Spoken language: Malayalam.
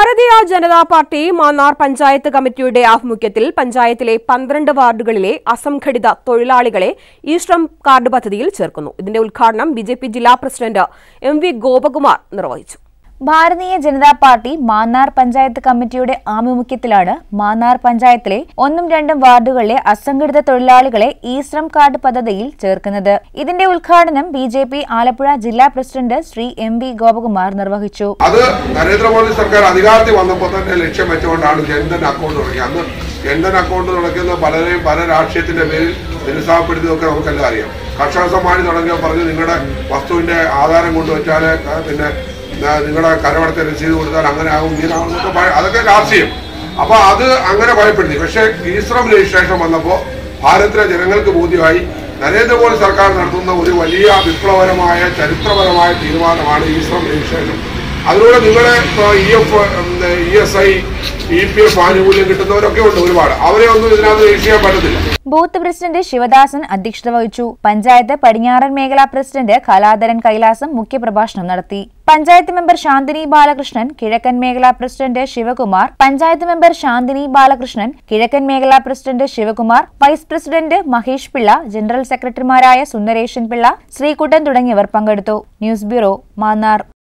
ഭാരതീയ ജനതാ പാർട്ടി മാന്നാർ പഞ്ചായത്ത് കമ്മിറ്റിയുടെ ആഭിമുഖ്യത്തിൽ പഞ്ചായത്തിലെ പന്ത്രണ്ട് വാർഡുകളിലെ അസംഘടിത തൊഴിലാളികളെ ഈ ശ്രം കാർഡ് പദ്ധതിയിൽ ചേർക്കുന്നു ഇതിന്റെ ഉദ്ഘാടനം ബി ജില്ലാ പ്രസിഡന്റ് എം വി ഗോപകുമാർ നിർവഹിച്ചു ഭാരതീയ ജനതാ പാർട്ടി മാന്നാർ പഞ്ചായത്ത് കമ്മിറ്റിയുടെ ആഭിമുഖ്യത്തിലാണ് മാന്നാർ പഞ്ചായത്തിലെ ഒന്നും രണ്ടും വാർഡുകളിലെ അസംഘടിത തൊഴിലാളികളെ ഇ ശ്രം കാർഡ് പദ്ധതിയിൽ ചേർക്കുന്നത് ഇതിന്റെ ഉദ്ഘാടനം ബി ജെ പി ആലപ്പുഴ ജില്ലാ president Shri M V Gopakumar നിർവഹിച്ചു അത് നരേന്ദ്രമോദി സർക്കാർ അധികാരത്തിൽ വന്നപ്പോൾ തന്നെ ലക്ഷ്യം വെച്ചുകൊണ്ടാണ് ജൻധൻ അക്കൗണ്ട് തുടങ്ങി അന്ന് ജൻധൻ അക്കൗണ്ട് തുടങ്ങുന്ന പലരെയും പല രാഷ്ട്രീയത്തിന്റെ പേരിൽ നിരുത്സാഹപ്പെടുത്തിയതൊക്കെ നമുക്കെല്ലാം അറിയാം കർഷക സമ്മാനി തുടങ്ങിയ പറഞ്ഞ് നിങ്ങളുടെ വസ്തുവിന്റെ ആധാരം കൊണ്ടുവച്ചാൽ പിന്നെ ആ, നിങ്ങളുടെ കരമടച്ച രസീത് കൊടുത്താൽ അങ്ങനെ ആകും ഇങ്ങനെ ആകും എന്നൊക്കെ ഭയ- അതൊക്കെ രാഷ്ട്രീയം അപ്പൊ അത് അങ്ങനെ ഭയപ്പെടുത്തി പക്ഷേ ഈശ്രം രജിസ്ട്രേഷൻ വന്നപ്പോൾ ഭാരതത്തിലെ ജനങ്ങൾക്ക് ബോധ്യമായി നരേന്ദ്രമോദി സർക്കാർ നടത്തുന്ന ഒരു വലിയ വിപ്ലവകരമായ ചരിത്രപരമായ തീരുമാനമാണ് ഈശ്രം രജിസ്ട്രേഷൻ അതിലൂടെ നിങ്ങളെ E F E S I E P F ആനുകൂല്യം കിട്ടുന്നവരൊക്കെ ഉണ്ട് ഒരുപാട് അവരെ ഒന്നും ഇതിനകത്ത് രജിസ്റ്റർ ചെയ്യാൻ പറ്റത്തില്ല ബൂത്ത് പ്രസിഡന്റ് ശിവദാസൻ അധ്യക്ഷത വഹിച്ചു പഞ്ചായത്ത് പടിഞ്ഞാറൻ മേഖലാ പ്രസിഡന്റ് കലാധരൻ കൈലാസം മുഖ്യപ്രഭാഷണം നടത്തി പഞ്ചായത്ത് മെമ്പർ ശാന്തിനി ബാലകൃഷ്ണൻ കിഴക്കൻ മേഖലാ പ്രസിഡന്റ് ശിവകുമാർ പഞ്ചായത്ത് മെമ്പർ ശാന്തിനി ബാലകൃഷ്ണൻ കിഴക്കൻ മേഖലാ president Shivakumar vice president Mahesh Pillai general സെക്രട്ടറിമാരായ സുന്ദരേശൻ പിള്ള ശ്രീകുട്ടൻ തുടങ്ങിയവർ പങ്കെടുത്തു ന്യൂസ് ബ്യൂറോ മാന്നാർ